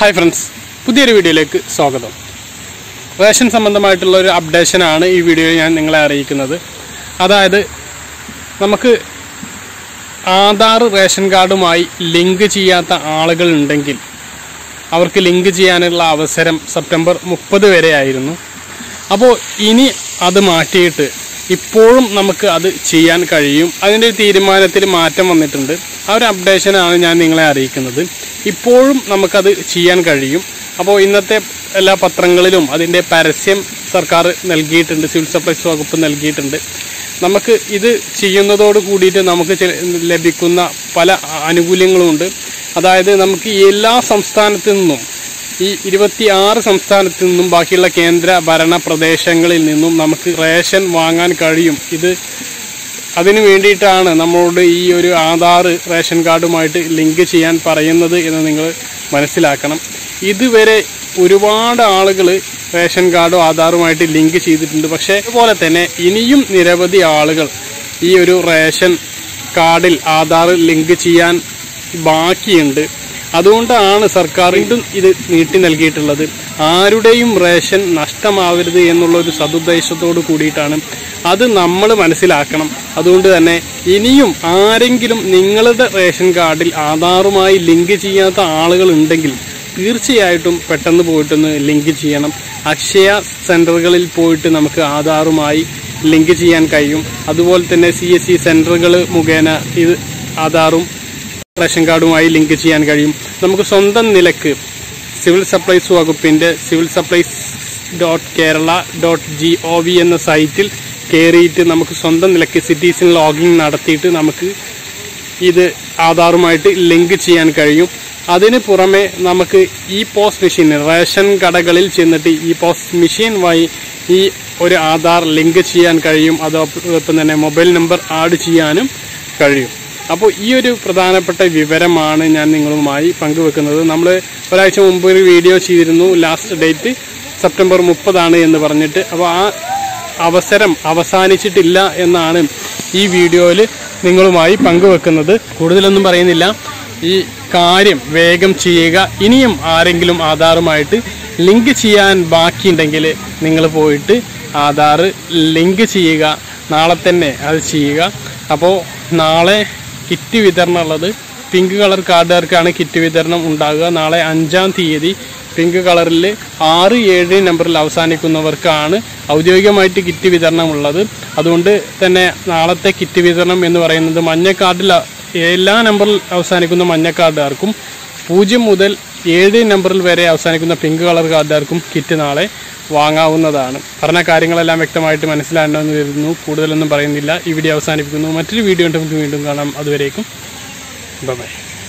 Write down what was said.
hi friends പുതിയൊരു വീഡിയോയിലേക്ക് സ്വാഗതം റേഷൻ സംബന്ധമായിട്ടുള്ള ഒരു അപ്ഡേഷനാണ് ഈ വീഡിയോയിൽ ഞാൻ നിങ്ങളെ അറിയിക്കുന്നത് അതായത് നമുക്ക് ആധാർ റേഷൻ കാർഡുമായി ലിങ്ക് ചെയ്യാത്ത ആളുകൾ ഉണ്ടെങ്കിൽ അവർക്ക് ലിങ്ക് ചെയ്യാനുള്ള അവസരം സെപ്റ്റംബർ മുപ്പത് വരെ ആയിരുന്നു അപ്പോൾ ഇനി അത് മാറ്റിയിട്ട് ഇപ്പോഴും നമുക്ക് അത് ചെയ്യാൻ കഴിയും അതിൻ്റെ ഒരു തീരുമാനത്തിൽ മാറ്റം വന്നിട്ടുണ്ട് ആ ഒരു അപ്ഡേഷനാണ് ഞാൻ നിങ്ങളെ അറിയിക്കുന്നത് ഇപ്പോഴും നമുക്കത് ചെയ്യാൻ കഴിയും അപ്പോൾ ഇന്നത്തെ എല്ലാ പത്രങ്ങളിലും അതിൻ്റെ പരസ്യം സർക്കാർ നൽകിയിട്ടുണ്ട് സിവിൽ സപ്ലൈസ് വകുപ്പ് നൽകിയിട്ടുണ്ട് നമുക്ക് ഇത് ചെയ്യുന്നതോട് കൂടിയിട്ട് നമുക്ക് ചില- ലഭിക്കുന്ന പല ആനുകൂല്യങ്ങളുമുണ്ട് അതായത് നമുക്ക് എല്ലാ സംസ്ഥാനത്തു നിന്നും ഈ ഇരുപത്തി ആറ് സംസ്ഥാനത്തു നിന്നും ബാക്കിയുള്ള കേന്ദ്ര ഭരണ പ്രദേശങ്ങളിൽ നിന്നും നമുക്ക് റേഷൻ വാങ്ങാൻ കഴിയും ഇത് അതിനു വേണ്ടിയിട്ടാണ് നമ്മളോട് ഈ ഒരു ആധാർ റേഷൻ കാർഡുമായിട്ട് ലിങ്ക് ചെയ്യാൻ പറയുന്നത് എന്ന് നിങ്ങൾ മനസ്സിലാക്കണം ഇതുവരെ ഒരുപാട് ആളുകൾ റേഷൻ കാർഡും ആധാറുമായിട്ട് ലിങ്ക് ചെയ്തിട്ടുണ്ട് പക്ഷേ അതുപോലെ തന്നെ ഇനിയും നിരവധി ആളുകൾ ഈ ഒരു റേഷൻ കാർഡിൽ ആധാർ ലിങ്ക് ചെയ്യാൻ ബാക്കിയുണ്ട് അതുകൊണ്ടാണ് സർക്കാർ വീണ്ടും ഇത് നീട്ടി നൽകിയിട്ടുള്ളത് ആരുടെയും റേഷൻ നഷ്ടമാവരുത് എന്നുള്ള ഒരു സതുദ്ദേശത്തോട് കൂടിയിട്ടാണ് അത് നമ്മൾ മനസ്സിലാക്കണം അതുകൊണ്ട് തന്നെ ഇനിയും ആരെങ്കിലും നിങ്ങളുടെ റേഷൻ കാർഡിൽ ആധാറുമായി ലിങ്ക് ചെയ്യാത്ത ആളുകൾ ഉണ്ടെങ്കിൽ തീർച്ചയായിട്ടും പെട്ടെന്ന് പോയിട്ടൊന്ന് ലിങ്ക് ചെയ്യണം അക്ഷയ സെന്ററുകളിൽ പോയിട്ട് നമുക്ക് ആധാറുമായി ലിങ്ക് ചെയ്യാൻ കഴിയും അതുപോലെ തന്നെ സി എസ് സി സെന്ററുകൾ മുഖേന ഇത് ആധാറും റേഷൻ കാർഡുമായി ലിങ്ക് ചെയ്യാൻ കഴിയും നമുക്ക് സ്വന്തം നിലക്ക് സിവിൽ സപ്ലൈസ് വകുപ്പിന്റെ civil supplies dot Kerala dot G O V എന്ന സൈറ്റിൽ കയറിയിട്ട് നമുക്ക് സ്വന്തം നിലക്ക് സിറ്റീസിൻ ലോഗിൻ നടത്തിയിട്ട് നമുക്ക് ഇത് ആധാറുമായിട്ട് ലിങ്ക് ചെയ്യാൻ കഴിയും അതിന് പുറമെ നമുക്ക് ഈ പോസ്റ്റ് മെഷീൻ റേഷൻ കടകളിൽ ചെന്നിട്ട് ഈ പോസ്റ്റ് മെഷീൻ വഴി ഈ ഒരു ആധാർ ലിങ്ക് ചെയ്യാൻ കഴിയും അതോടൊപ്പം തന്നെ മൊബൈൽ നമ്പർ ആഡ് ചെയ്യാനും കഴിയും അപ്പോൾ ഈ ഒരു പ്രധാനപ്പെട്ട വിവരമാണ് ഞാൻ നിങ്ങളുമായി പങ്കുവെക്കുന്നത് നമ്മൾ ഒരാഴ്ച മുമ്പ് ഒരു വീഡിയോ ചെയ്തിരുന്നു ലാസ്റ്റ് ഡേറ്റ് സെപ്റ്റംബർ മുപ്പതാണ് എന്ന് പറഞ്ഞിട്ട് അപ്പോൾ ആ അവസരം അവസാനിച്ചിട്ടില്ല എന്നാണ് ഈ വീഡിയോയിൽ നിങ്ങളുമായി പങ്കുവെക്കുന്നത് കൂടുതലൊന്നും പറയുന്നില്ല ഈ കാര്യം വേഗം ചെയ്യുക ഇനിയും ആരെങ്കിലും ആധാറുമായിട്ട് ലിങ്ക് ചെയ്യാൻ ബാക്കിയുണ്ടെങ്കിൽ നിങ്ങൾ പോയിട്ട് ആധാർ ലിങ്ക് ചെയ്യുക നാളെ തന്നെ അത് ചെയ്യുക അപ്പോൾ നാളെ കിറ്റ് വിതരണം ഉള്ളത് പിങ്ക് കളർ കാർഡുകാർക്കാണ് കിറ്റ് വിതരണം ഉണ്ടാകുക നാളെ അഞ്ചാം തീയതി പിങ്ക് കളറിൽ ആറ് ഏഴ് നമ്പറിൽ അവസാനിക്കുന്നവർക്കാണ് ഔദ്യോഗികമായിട്ട് കിറ്റ് വിതരണം ഉള്ളത് അതുകൊണ്ട് തന്നെ നാളത്തെ കിറ്റ് വിതരണം എന്ന് പറയുന്നത് മഞ്ഞ കാർഡിൽ എല്ലാ നമ്പറിൽ അവസാനിക്കുന്ന മഞ്ഞ കാർഡുകാർക്കും പൂജ്യം മുതൽ ഏഴ് നമ്പറിൽ വരെ അവസാനിക്കുന്ന പിങ്ക് കളർ കാർഡുകാർക്കും കിറ്റ് നാളെ വാങ്ങാവുന്നതാണ് പറഞ്ഞ കാര്യങ്ങളെല്ലാം വ്യക്തമായിട്ട് മനസ്സിലാകണമെന്ന് കരുതുന്നു കൂടുതലൊന്നും പറയുന്നില്ല ഈ വീഡിയോ അവസാനിപ്പിക്കുന്നു മറ്റൊരു വീഡിയോ ഉണ്ട് നമുക്ക് വീണ്ടും കാണാം അതുവരേക്കും ബൈ